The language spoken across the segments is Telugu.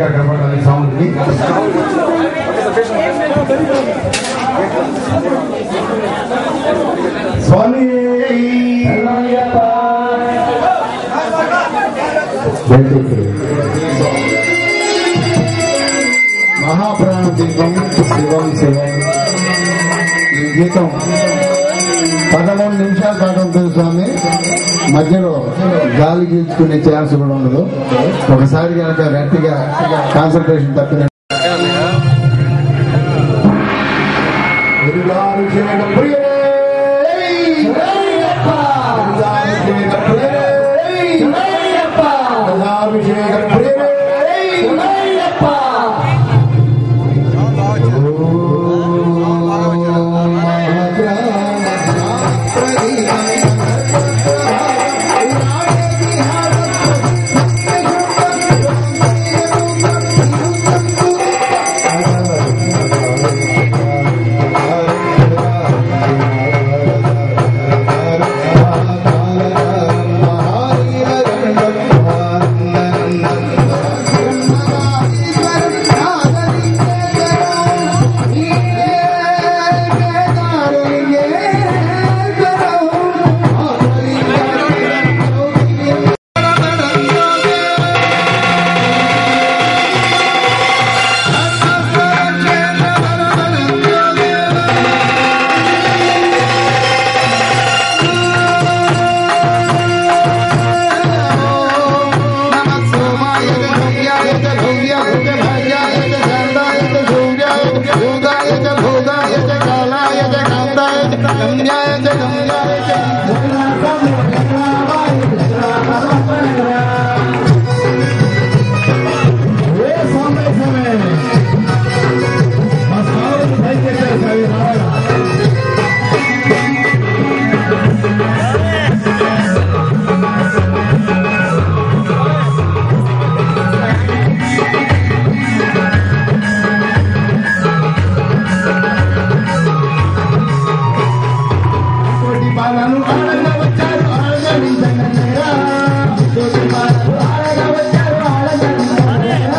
ఇక్కడ కనపడాలి స్వామికి స్వామి మహాప్రాణ దీపం శివం శివం ఈ గీతం పదమూడు నిమిషాల పాటు ఉంటుంది స్వామి మధ్యలో గాలి గీల్చుకునే ఛాన్స్ కూడా ఉండదు ఒకసారి కనుక గట్టిగా కాన్సన్ట్రేషన్ తప్పిన గురుగాభిషేక ప్రియే! గురుగాభిషేక ప్రియే! గురుగాభిషేక ప్రియే! కోటి బాలను ఆడగా వచ్చారు ఆడగని జగన్నయ్యా. కోటి బాలను ఆడగా వచ్చారు ఆడగని జగన్నయ్యా.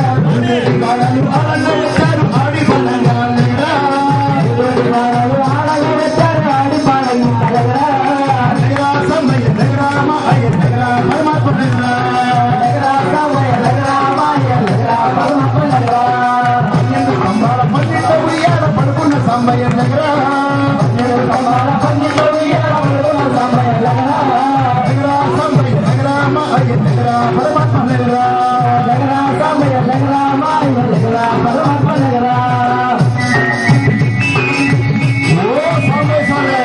కోటి బాలను ఆడగా వచ్చారు ఆడి బలంగాలయ్యా. కోటి బాలను ఆడగా వచ్చారు ఆడి బలంగాలయ్యా. దగ్గర సమయ దగ్గర మాయ దగ్గర పరమాత్మ దగ్గర. దగ్గర సమయ దగ్గర మాయ దగ్గర పరమాత్మ దగ్గర. పన్నెండు స్తంభాల పన్నెండు ఉయ్యాల పడుకున్న సమయం దగ్గర పన్నెండు స్తంభాల పన్నెండు ఉయ్యాల పడుకున్న సమయం దగ్గర. దగ్గర సమయ దగ్గర మాయ దగ్గర పరమాత్మ దగ్గర. దగ్గర సమయ దగ్గర మాయ దగ్గర పరమాత్మ దగ్గర. ఓ సోమేశ్వరే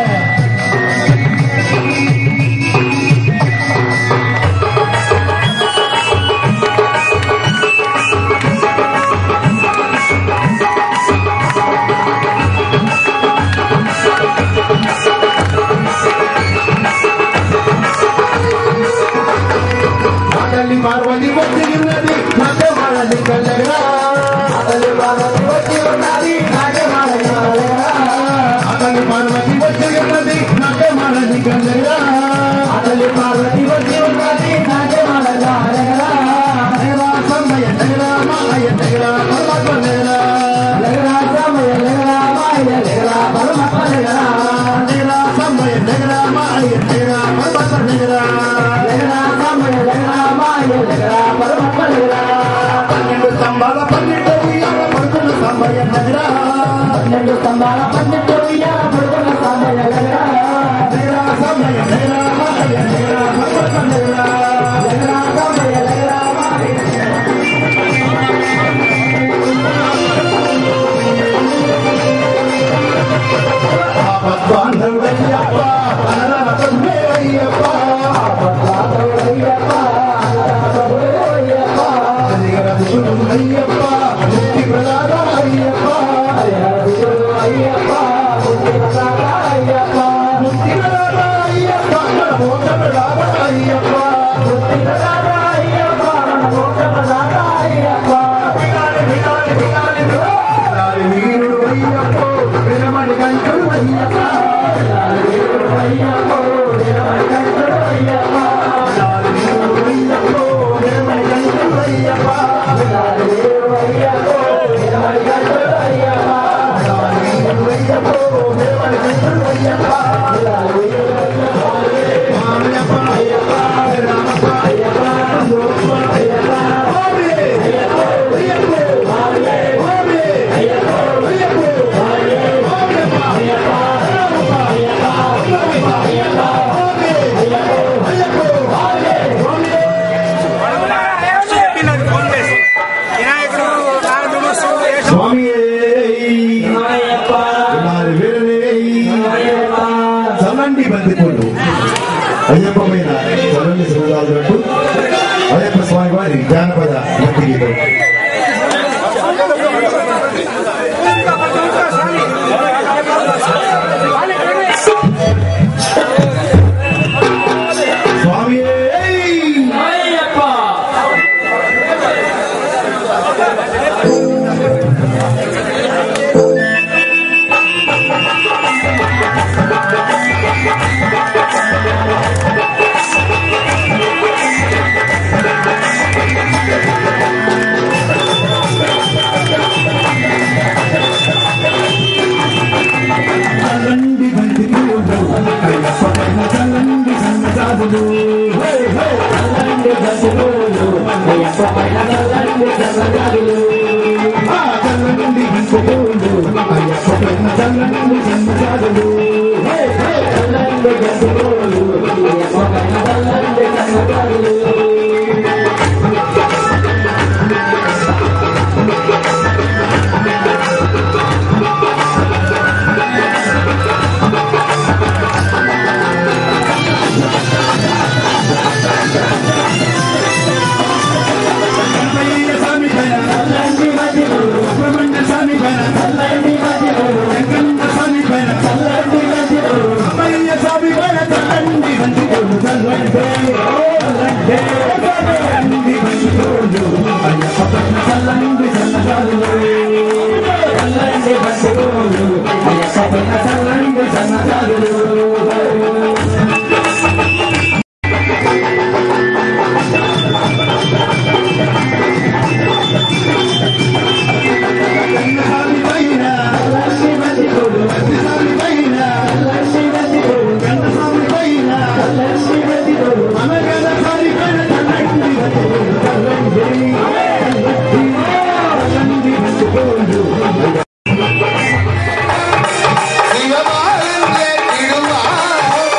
తల్లి పార్వతి వచ్చి ఉన్నది నాకే వాళ్ళని కల్లెరా తల్లి పార్వతి వచ్చి ఉన్నది నాకే వాళ్ళని కల్లెరా తల్లి పార్వతి వచ్చి ఉన్నది నాకే వాళ్ళని కల్లెరా తల్లి పార్వతి వచ్చి ఉన్నది నాకే వాళ్ళని కల్లెరా దేవా సమయ దగ్గర మాయ దగ్గర పరమాత్మ దగ్గర దగ్గర సమయ దగ్గర మాయ దగ్గర పరమాత్మ దగ్గర దగ్గర సమయ దగ్గర మాయ దగ్గర పరమాత్మ దగ్గర దగ్గర సమయ దగ్గర మాయ దగ్గర పరమాత్మ దగ్గర పన్నెండు స్తంభాల పన్నెండు ఉయ్యాల పడుకున్న సమయ దగ్గర పన్నెండు స్తంభాల పన్నెండు ఉయ్యాల పడుకున్న సమయ దగ్గర దగ్గర సమయ దగ్గర మాయ దగ్గర పరమాత్మ దగ్గర దగ్గర సమయ దగ్గర మాయ ఆపద్బాంధవుడయ్యప్ప అనరామయ్యప్ప ఆపద్బాంధవుడయ్యప్ప అనరామయ్యప్ప అయ్యప్ప ముక్తి ప్రదాత అయ్యప్ప అయ్యప్ప ముక్తి ప్రదాత అయ్యప్ప ముక్తి ప్రదాత అయ్యప్ప మన మోక్ష ప్రదాత అయ్యప్ప ముక్తి ప్రదాత అయ్యప్ప మన మోక్ష ప్రదాత అయ్యప్ప వినాలి వినాలి వినాలి వినాలి వీరుడు అయ్యప్ప వినమణి కంఠుడు అయ్యప్ప వినాలి వీరుడు అయ్యప్ప వినమణి కంఠుడు అయ్యప్ప వినాలి వీరుడు అయ్యప్ప వినమణి కంఠుడు అయ్యప్ప వినాలి గాజులు హే, హే. చల్లండి గంతులు అయ్యప్ప పైన చల్లండి చల్లగాడులు ఆ చల్లని గంతులు అయ్యప్ప పైన చల్లని గాజులు హే, హే. చల్లండి గంతులు అయ్యప్ప పైన చల్లండి చల్లగాడులు కనకయ్య స్వామి పైన చల్లండి మధ్యలో సుబ్రహ్మణ్య స్వామి పైన చల్లండి మధ్యలో వెంకన్న స్వామి పైన చల్లండి మధ్యలో అమ్మయ్య స్వామి పైన చల్లండి గంతులు చల్లంటే ఓ చల్లంటే చల్లండి గంతులు అయ్యప్ప పైన చల్లండి చల్లగాజులు చల్లండి గంతులు అయ్యప్ప పైన చల్లండి చల్లగాడులు స్వామి పైన చల్లండి మధ్యలో స్వామి పైన చల్లండి మధ్యలో గంట స్వామి పైన చల్లండి మధ్యలో అనగన స్వామి పైన చల్లండి గంతులు చల్లండి చల్లండి గంతులు சிவபாலன் கேட்டிடுவார்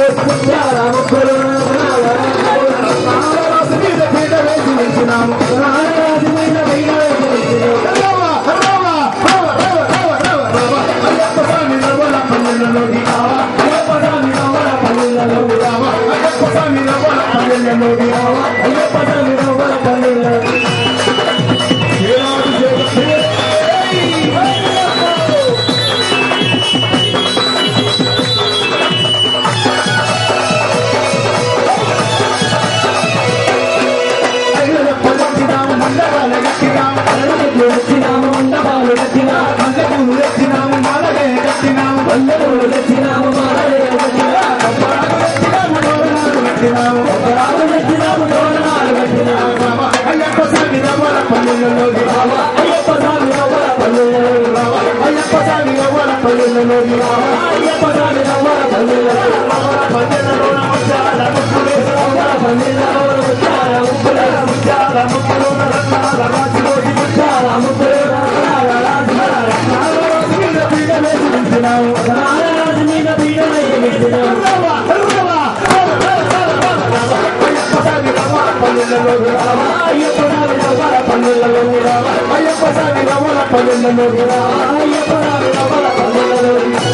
పోసి ముత్యాల ముక్కులు రాజు మీద పీట వేసి నిలిచినాము రాజు మీద పీట వేసి నిలిచినాము. రామ, రామ, రామ, రామ, రామ, రామ, రామ. అయ్యప్ప స్వామి రవ్వల పల్లెలలోకి రావా అయ్యప్ప స్వామి రవ్వల పల్లెలలో రావా అయ్యప్ప స్వామి రవ్వల పల్లెలలోకి రావా అయ్యప్ప స్వామి రవ్వల పల్లెలలో అయ్యప్ప వచ్చినాము మండపాల కట్టినాము అరవై వచ్చినాము మండపాలు కట్టినాము మంగళూరు తెచ్చినాము మాలగే కట్టినాము వందలు తెచ్చినాము మాలలే కట్టినాము అప్పరాలు తెచ్చినాము తోరణాలు కట్టినాము రాజు తెచ్చినాము తోరణాలు కట్టినాము రామ అయ్యప్ప స్వామి రవ్వల పల్లెలలోకి రావా అయ్యప్ప స్వామి రవ్వల పల్లెలలో రావా అయ్యప్ప స్వామి రవ్వల పల్లెలలోకి రావా అయ్యప్ప స్వామి రవ్వల పల్లెలలో రవ్వల పల్లెలలోన ముత్యాల ముక్కులేసి రవ్వల పల్లెలలో ముత్యాల ముక్కులు ముత్యాల ముక్కులోన రత్నాల రాజులోకి ముత్యాల ముక్కులు రత్నాల రాజుల రత్నాల రాజు మీద పీట వేసి నిలిచినాము రాజు మీద పీడన ఎగిరినాము రావా, రావా, రావా, రావా, రావా. అయ్యప్ప స్వామి రవ్వల పల్లెలలోకి రావా అయ్యప్ప స్వామి రవ్వల పల్లెలలో రావా అయ్యప్ప స్వామి రవ్వల పల్లెలలోకి రావా అయ్యప్ప స్వామి రవ్వల పల్లెలలో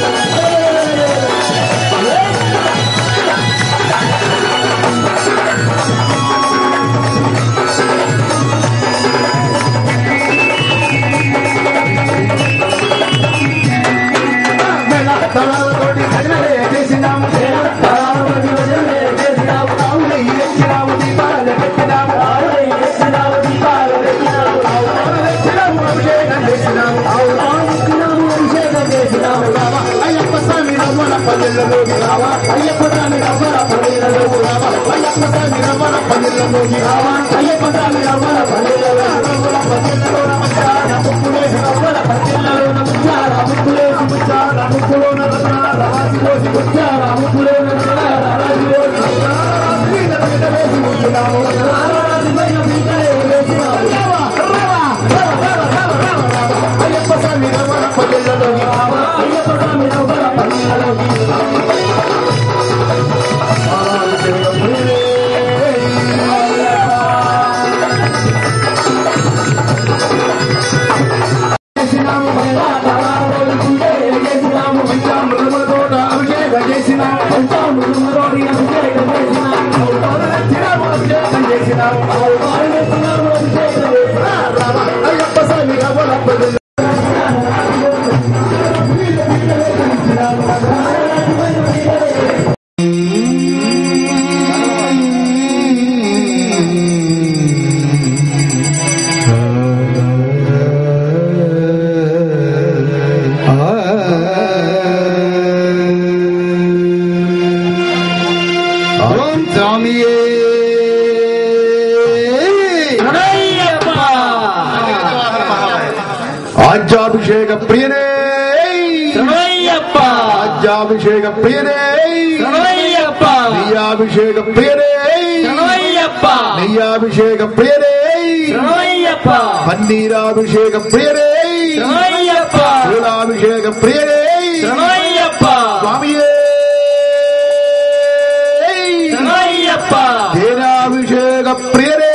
తలాలతోటి భజనలే చేసినాము పరావతి వజనే చేసినాము ఆవులు ఇచ్చినాము దీపాలు పెట్టినాము ఆవులై చేసినాము దీపాలు పెట్టినాము ఆవులు తెచ్చినాము అభిషేకం చేసినాము ఆవుకినాము అభిషేకం చేసినాము రావా అయ్యప్ప స్వామి రవ్వల పల్లెలలోకి రావా అయ్యప్ప స్వామి రవ్వల పల్లెలలో రావా అయ్యప్ప స్వామి రవ్వల పల్లెలలోకి రావా అయ్యప్ప స్వామి రవ్వల పల్లెలలో రవ్వల పల్లెలలో నమస్కార ముక్కులేసి రవ్వల పల్లెలలో ముత్యాల ముక్కులేసి ముచ్చాల ముక్కులోన రత్నాల రాజులోకి ముత్యాల ముక్కులేని రాజులోని రాజు మీద పీట వేసి ఉంచినాము రాజు పైన పీటలే వేసినాము రావా రావా రావా రావా రావా రావా అయ్యప్ప స్వామి రవ్వల పల్లెలలోకి రావా అయ్యప్ప స్వామి రవ్వల పల్లెలలోకి చేసినాము తలారోలు కుండే చేసినాము పంచామృతములతోట అభిషేకం చేసినాము పంచామృతములోని అభిషేకం చేసినాము ఆవులు తెచ్చినాము అభిషేకం చేసినాము ఆవులు వేసినాము అభిషేకం చేసినాము రావా అయ్యప్ప స్వామి రవ్వల పల్లెలు ఓం స్వామియే ఆజ్యాభిషేక ప్రియనే ఆజ్యాభిషేక ప్రియనే నెయ్యాభిషేక ప్రియనే నెయ్యాభిషేక ప్రియనే పన్నీరాభిషేక ప్రియనే పూలాభిషేక ప్రియనే స్వామియే తేనాభిషేక ప్రియనే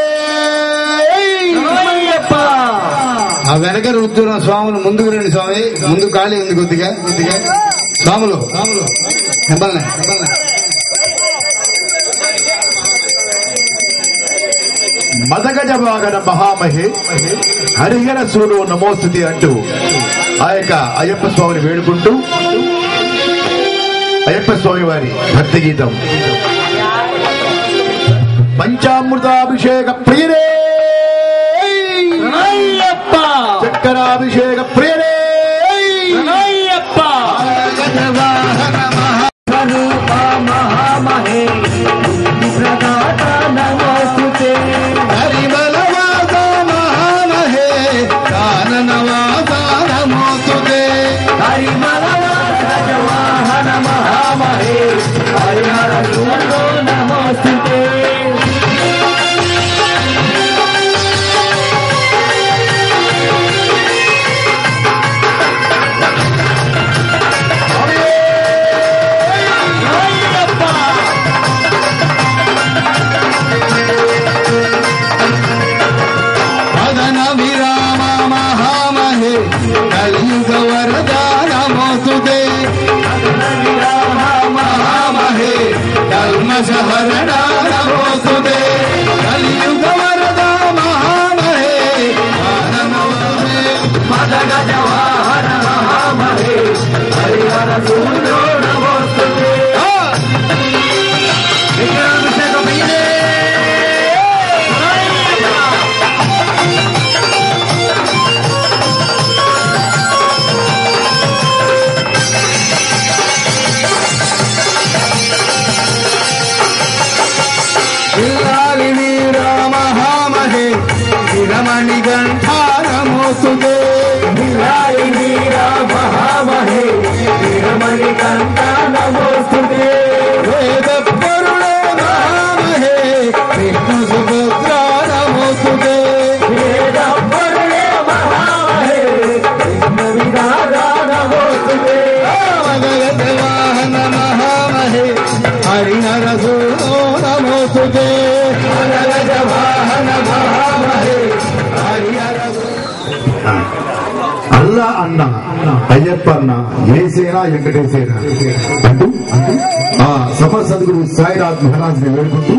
ఆ వెనక రుద్దున్న స్వాములు ముందుకు రండి స్వామి ముందు ఖాళీ ఉంది కొద్దిగా కొద్దిగా స్వాములు స్వాములు హెబ్బల్నే హెబ్బల్నే మదగజ వాగన మహామహే హరిహర సూడు నమోస్తుతి అంటూ ఆ యొక్క అయ్యప్ప స్వామిని వేడుకుంటూ అయ్యప్ప స్వామి వారి భక్తి గీతం పంచామృతాభిషేక ప్రియరే చక్కరాభిషేక ప్రియరే హరిబలవాస మహామహే కాననవాస నమోస్తుతే నమోస్తుతే మహామహే కల్మషహరణ నమోస్తుతే కలియుగ వరద మహామహే మానవమే మద గజ వాహన మహామహే హరిహర సూర్యో నమోస్తుతే విగ్రహాభిషేకం మీదే పిల్లాలి వీర మహామహే శిరమణి గంఠారమోస్తుతే విలాయి వీర మహామహే వీరమణి కంఠ నమోస్తుతే వేద పరుణ మహామహే విష్ణు సుభద్రారమోస్తుతే వేద పరుణే మహామహే కృష్ణ విధాన నమోస్తుతే మగగత వాహన మహామహే హరిహర సూరో నమోస్తుతే మదగజ వాహన మహామహే హరిహర అల్లా అన్న అయ్యప్ప అన్న ఏసేనా వెంకటేసేనా అంటూ ఆ సభ సద్గురు సాయినాథ్ మహారాజ్ ని వేడుకుంటూ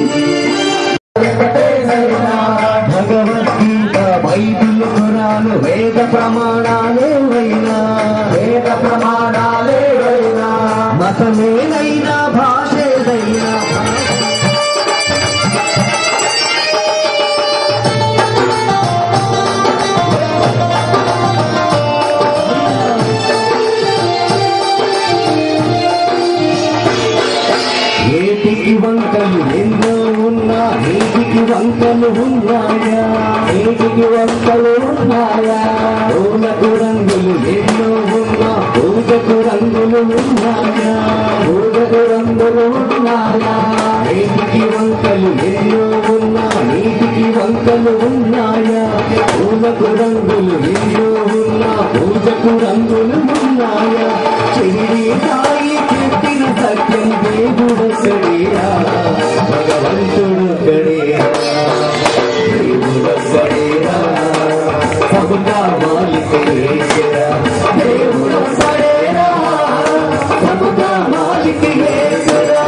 భగవద్గీత బైబిల్ ఖురాను వేద ప్రమాణాలేవైనా వేద ప్రమాణాలేవైనా మతమేనైనా భాషేదైనా ఏటికి వంకలు ఎన్నో ఉన్నా నీటికి వంకలు ఉన్నాయా నీటికి వంకలు ఉన్నాయా పూలకు రంగులు ఎన్నో ఉన్నా పూజకు రంగులు ఉన్నాయా పూజకు రంగులు ఉన్నాయా నీటికి వంకలు ఎన్నో ఉన్నా నీటికి వంకలు ఉన్నాయా పూలకు రంగులు ఎన్నో ఉన్నా పూజకు రంగులు ఉన్నాయా చెల్లి తాయి చెప్పిన సత్యం దేవుడు సడియా భగవంతుడు కడియా దేవుడు సడియా సబుగా మాలికేశ్వరా దేవుడు సడేరా సబుగా మాలికేశ్వరా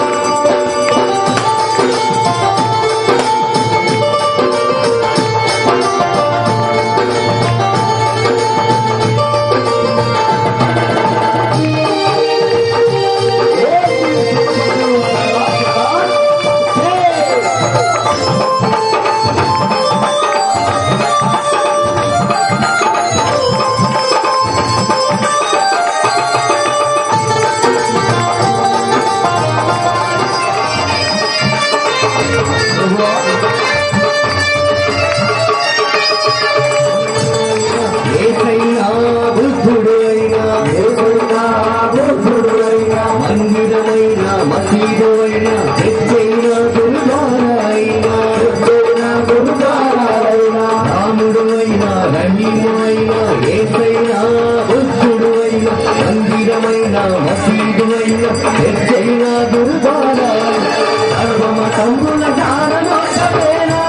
ఏసైనా బుద్ధుడు అయినా ఏసైనా బుద్ధుడు అయినా మందిరమైనా మసీదు అయినా ఎత్తైనా గురుద్వార అయినా ఎత్తైనా గురుద్వారైనా రాముడు అయినా రహీము అయినా ఏసైనా బుద్ధుడు అయినా మందిరమైనా మసీదు అయినా ఎత్తైనా గురుద్వార సర్వమ తమ్ముల కారణమేనా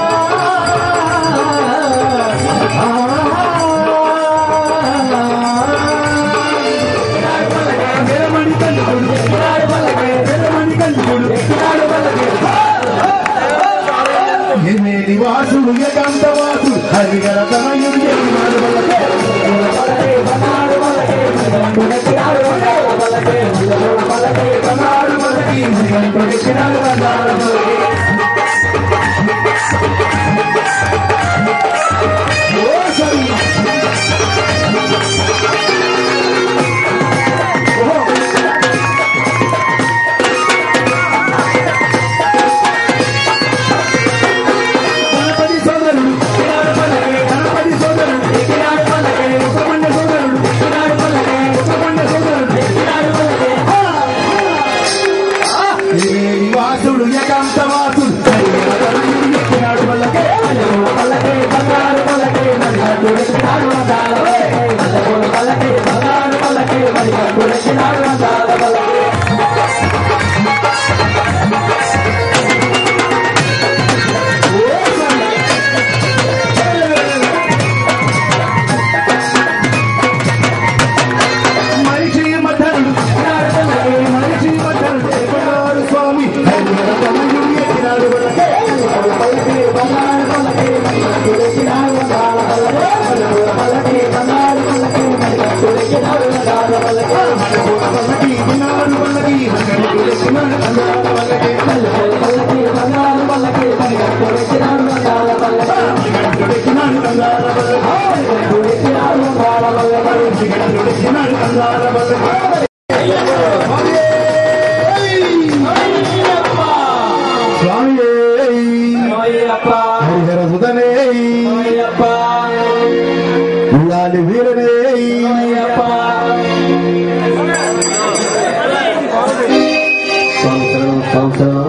ఏమే నివాసుడు ఏకాంతవాసుడు హరిగర తనయుడు ఏనాడు వలకే గణపతి సోదరుడు గణపతి సోదరుడు సుబ్రహ్మణ్య సోదరుడు సుబ్రహ్మణ్య సోదరుడు ఏమే నివాసుడు స్వామి హరిహర సుధనే ఉయ్యాలి వీరనే సంవత్సరం సంవత్సరం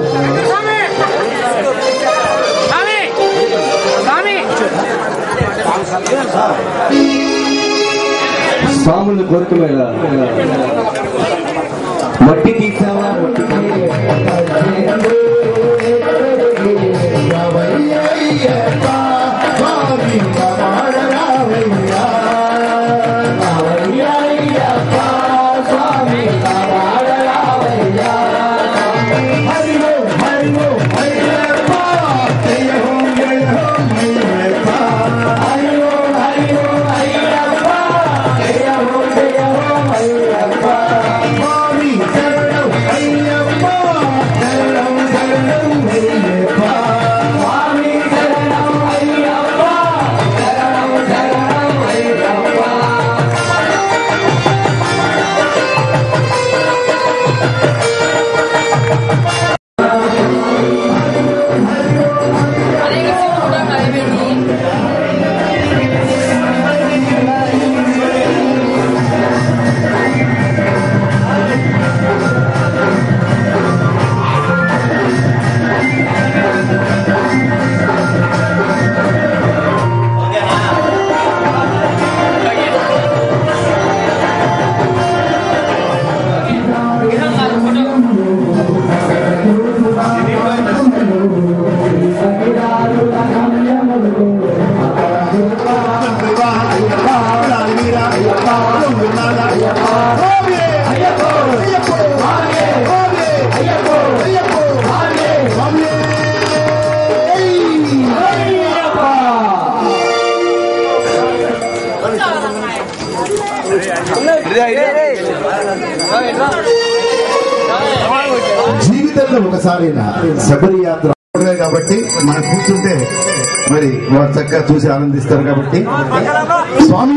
స్వాముల కోరిక మీద మట్టి తీసావా మట్టి జీవితంలో ఒకసారైనా శబరి యాత్ర ఉండదు కాబట్టి మనం కూర్చుంటే మరి వారు చక్కగా చూసి ఆనందిస్తారు కాబట్టి స్వామి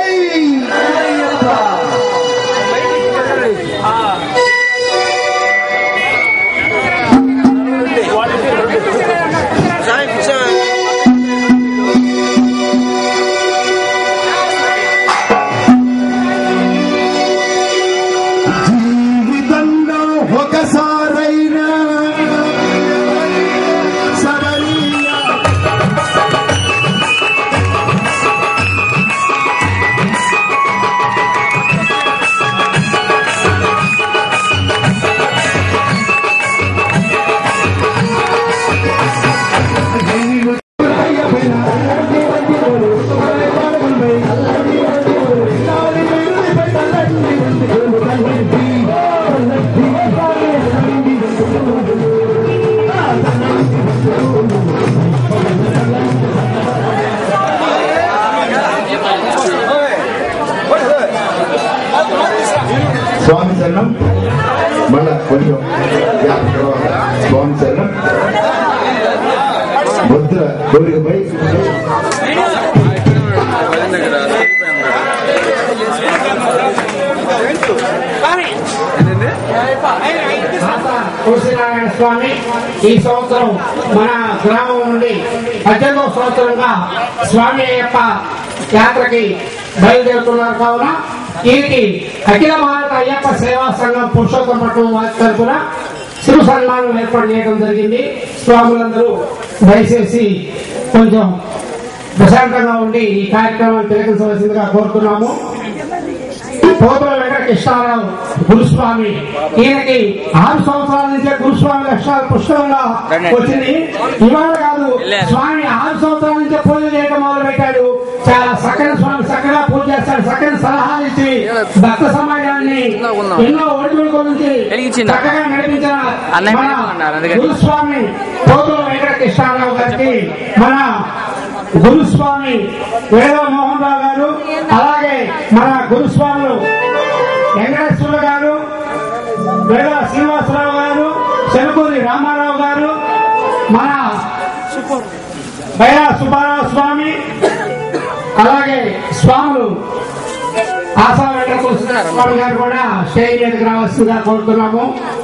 జీవితంలో ఒకసారైనా శబరి యాత్ర స్వామి శరణం మళ్ళా కొంచెం యాత్ర తర్వాత స్వామి శరణం ముద్ర కోరికపై తులసినారాయణ స్వామి ఈ సంవత్సరం మన గ్రామం నుండి పద్దెనిమిదవ సంవత్సరంగా స్వామి అయ్యప్ప యాత్రకి బయలుదేరుతున్నారు కావున వీరికి అఖిల భారత అయ్యప్ప సేవా సంఘం పురుషోత్తమ పట్టణం వారి తరఫున శివ సన్మానం ఏర్పాటు చేయడం జరిగింది స్వాములందరూ దయచేసి కొంచెం ప్రశాంతంగా ఉండి ఈ కార్యక్రమాన్ని తిలకించవలసిందిగా కోరుతున్నాము పోతుల వెంకట కృష్ణారావు గురుస్వామి ఈయనకి ఆరు సంవత్సరాల నుంచే గురుస్వామి లక్షణాలు పుష్కలంగా వచ్చింది ఇవాళ కాదు స్వామి ఆరు సంవత్సరాల నుంచే పూజ చేయడం మొదలు పెట్టాడు చాలా చక్కని స్వామి చక్కగా పూజ చేస్తాడు చక్కని సలహాలు ఇచ్చి భక్త సమాజాన్ని ఎన్నో ఒడిదుడుకుల నుంచి వెలిగించిందా? చక్కగా నడిపించిన అన్నయ్య మన ఉన్నారు అందుకని. గురుస్వామి పోతుల వెంకట కృష్ణారావు గారికి మన గురుస్వామి వేద మోహన్ రావు గారు అలాగే మన గురుస్వాములు వెంకటేశ్వర గారు వేద శ్రీనివాసరావు గారు చెరుకూరి రామారావు గారు మన బైరా సుబ్బారావు స్వామి అలాగే స్వాములు ఆశా వెంకటేశ్వర స్వామి గారు కూడా స్టేజ్ మీదకి రావాల్సిందిగా కోరుతున్నాము